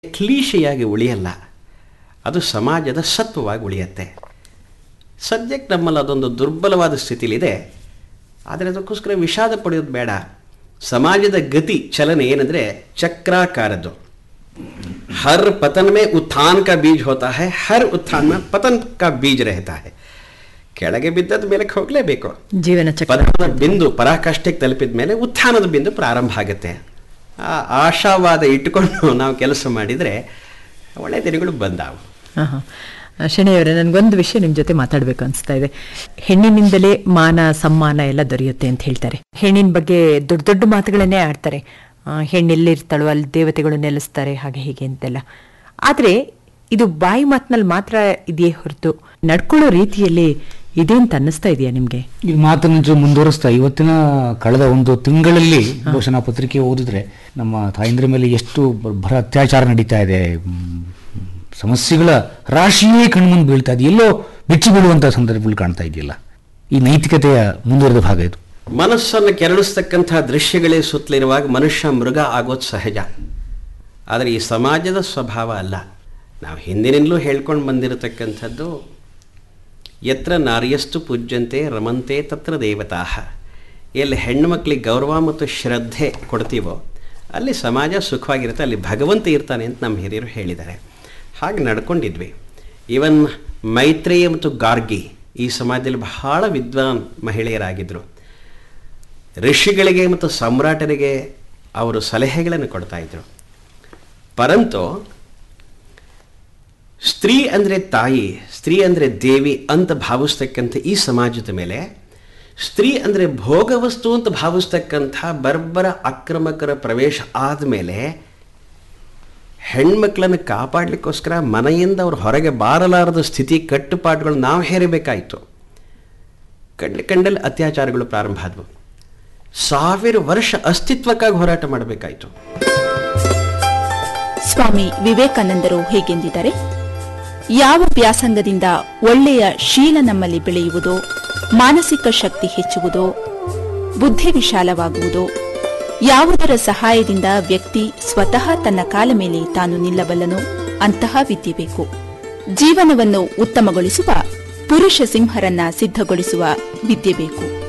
ಕ್ಲೀಶೆಯಾಗಿ ಉಳಿಯಲ್ಲ ಅದು ಸಮಾಜದ ಸತ್ವವಾಗಿ ಉಳಿಯತ್ತೆ ಸದ್ಯಕ್ಕೆ ನಮ್ಮಲ್ಲಿ ಅದೊಂದು ದುರ್ಬಲವಾದ ಸ್ಥಿತಿಲಿದೆ ಆದರೆ ಅದಕ್ಕೋಸ್ಕರ ವಿಷಾದ ಪಡೆಯೋದು ಬೇಡ ಸಮಾಜದ ಗತಿ ಚಲನೆ ಏನಂದರೆ ಚಕ್ರಾಕಾರದ್ದು हर पतन में उत्थान का बीज होता है हर उत्थान में पतन का बीज रहता है ಕೆಳಗೆ ಬಿದ್ದದ ಮೇಲಕ್ಕೆ ಹೋಗಲೇಬೇಕು ಜೀವನ ಚಕ್ರ ಪತನದ ಬಿಂದು ಪರಾಕಾಷ್ಠೆಗೆ ತಲುಪಿದ ಮೇಲೆ ಉತ್ಥಾನದ ಬಿಂದು ಪ್ರಾರಂಭ ಆಗುತ್ತೆ ಆ ಆಶಾವಾದ ಇಟ್ಟುಕೊಂಡು ನಾವು ಕೆಲಸ ಮಾಡಿದರೆ ಒಳ್ಳೆ ದಿನಗಳು ಬಂದಾವು ಆಹಾ. ಶೆಣೆಯವರೇ ನನಗೊಂದು ವಿಷಯ ನಿಮ್ಮ ಜೊತೆ ಮಾತಾಡಬೇಕು ಅನಿಸ್ತಾ ಇದೆ ಹೆಣ್ಣಿನಿಂದಲೇ ಮಾನ ಸಮ್ಮಾನ ಎಲ್ಲ ದೊರೆಯುತ್ತೆ ಅಂತ ಹೇಳ್ತಾರೆ ಹೆಣ್ಣಿನ ಬಗ್ಗೆ ದೊಡ್ಡ ದೊಡ್ಡ ಮಾತುಗಳನ್ನೇ ಆಡ್ತಾರೆ ಆ, ಹೆಣ್ಣೆಲ್ಲಿರ್ತಾಳೋ ಅಲ್ಲಿ ದೇವತೆಗಳು ನೆಲೆಸ್ತಾರೆ ಹಾಗೆ ಹೀಗೆ ಅಂತೆಲ್ಲ ಆದರೆ ಇದು ಬಾಯಿ ಮಾತಿನಲ್ಲಿ ಮಾತ್ರ ಇದೆಯೇ ಹೊರತು ನಡ್ಕೊಳ್ಳೋ ರೀತಿಯಲ್ಲಿ ಇದೆ ಅಂತ ಅನ್ನಿಸ್ತಾ ಇದೆಯಾ ನಿಮಗೆ ಈ ಮಾತನ್ನು ಚೂರು ಮುಂದುವರಿಸ್ತಾ ಇವತ್ತಿನ ಕಳೆದ ಒಂದು ತಿಂಗಳಲ್ಲಿ ಬಹುಶಃ ನಾವು ಪತ್ರಿಕೆ ಓದಿದ್ರೆ ನಮ್ಮ ತಾಯಂದ್ರ ಮೇಲೆ ಎಷ್ಟು ಭರ ಅತ್ಯಾಚಾರ ನಡೀತಾ ಇದೆ ಮ್, ಸಮಸ್ಯೆಗಳ ರಾಶಿಯೇ ಕಣ್ಮುಂದೆ ಬೀಳ್ತಾ ಇದೆ ಎಲ್ಲೋ ಬಿಚ್ಚಿ ಬೀಳುವಂಥ ಸಂದರ್ಭಗಳು ಕಾಣ್ತಾ ಇದೆಯಲ್ಲ ಈ ನೈತಿಕತೆಯ ಮುಂದುವರೆದ ಭಾಗ ಇದು ಮನಸ್ಸನ್ನು ಕೆರಳಿಸ್ತಕ್ಕಂತಹ ದೃಶ್ಯಗಳೇ ಸುತ್ತಲಿರುವಾಗ ಮನುಷ್ಯ ಮೃಗ ಆಗೋದು ಸಹಜ ಆದರೆ ಈ ಸಮಾಜದ ಸ್ವಭಾವ ಅಲ್ಲ ನಾವು ಹಿಂದಿನಿಂದಲೂ ಹೇಳ್ಕೊಂಡು ಬಂದಿರತಕ್ಕಂಥದ್ದು ಯತ್ರ ನಾರ್ಯಸ್ತು ಪೂಜ್ಯಂತೆ ರಮಂತೆ ತತ್ರ ದೇವತಾ ಎಲ್ಲಿ ಹೆಣ್ಣು ಮಕ್ಕಳಿಗೆ ಗೌರವ ಮತ್ತು ಶ್ರದ್ಧೆ ಕೊಡ್ತೀವೋ ಅಲ್ಲಿ ಸಮಾಜ ಸುಖವಾಗಿರುತ್ತೆ ಅಲ್ಲಿ ಭಗವಂತ ಇರ್ತಾನೆ ಅಂತ ನಮ್ಮ ಹಿರಿಯರು ಹೇಳಿದ್ದಾರೆ ಹಾಗೆ ನಡ್ಕೊಂಡಿದ್ವಿ ಇವನ್ ಮೈತ್ರೇಯ ಮತ್ತು ಗಾರ್ಗಿ ಈ ಸಮಾಜದಲ್ಲಿ ಬಹಳ ವಿದ್ವಾನ್ ಮಹಿಳೆಯರಾಗಿದ್ದರು ಋಷಿಗಳಿಗೆ ಮತ್ತು ಸಮ್ರಾಟರಿಗೆ ಅವರು ಸಲಹೆಗಳನ್ನು ಕೊಡ್ತಾ ಇದ್ರು ಪರಂತು ಸ್ತ್ರೀ ಅಂದರೆ ತಾಯಿ ಸ್ತ್ರೀ ಅಂದರೆ ದೇವಿ ಅಂತ ಭಾವಿಸ್ತಕ್ಕಂಥ ಈ ಸಮಾಜದ ಮೇಲೆ ಸ್ತ್ರೀ ಅಂದರೆ ಭೋಗವಸ್ತು ಅಂತ ಭಾವಿಸ್ತಕ್ಕಂಥ ಬರ್ಬರ ಅಕ್ರಮಕರ ಪ್ರವೇಶ ಆದಮೇಲೆ ಹೆಣ್ಮಕ್ಳನ್ನು ಕಾಪಾಡಲಿಕ್ಕೋಸ್ಕರ ಮನೆಯಿಂದ ಅವ್ರು ಹೊರಗೆ ಬಾರಲಾರದ ಸ್ಥಿತಿ ಕಟ್ಟುಪಾಡುಗಳು ನಾವು ಹೇರಬೇಕಾಯಿತು ಕಂಡ ಕಂಡಲ್ಲಿ ಅತ್ಯಾಚಾರಗಳು ಪ್ರಾರಂಭ ಆದವು ಸಾವಿರ ವರ್ಷ ಅಸ್ತಿತ್ವಕ್ಕಾಗಿ ಹೋರಾಟ ಮಾಡಬೇಕಾಯಿತು ಸ್ವಾಮಿ ವಿವೇಕಾನಂದರು ಹೇಗೆಂದಿದ್ದಾರೆ ಯಾವ ವ್ಯಾಸಂಗದಿಂದ ಒಳ್ಳೆಯ ಶೀಲ ನಮ್ಮಲ್ಲಿ ಬೆಳೆಯುವುದೋ ಮಾನಸಿಕ ಶಕ್ತಿ ಹೆಚ್ಚುವುದೋ ಬುದ್ಧಿ ವಿಶಾಲವಾಗುವುದೋ ಯಾವುದರ ಸಹಾಯದಿಂದ ವ್ಯಕ್ತಿ ಸ್ವತಃ ತನ್ನ ಕಾಲ ಮೇಲೆ ತಾನು ನಿಲ್ಲಬಲ್ಲನೋ ಅಂತಹ ವಿದ್ಯೆ ಬೇಕು ಜೀವನವನ್ನು ಉತ್ತಮಗೊಳಿಸುವ ಪುರುಷ ಸಿಂಹರನ್ನ ಸಿದ್ಧಗೊಳಿಸುವ ವಿದ್ಯೆ ಬೇಕು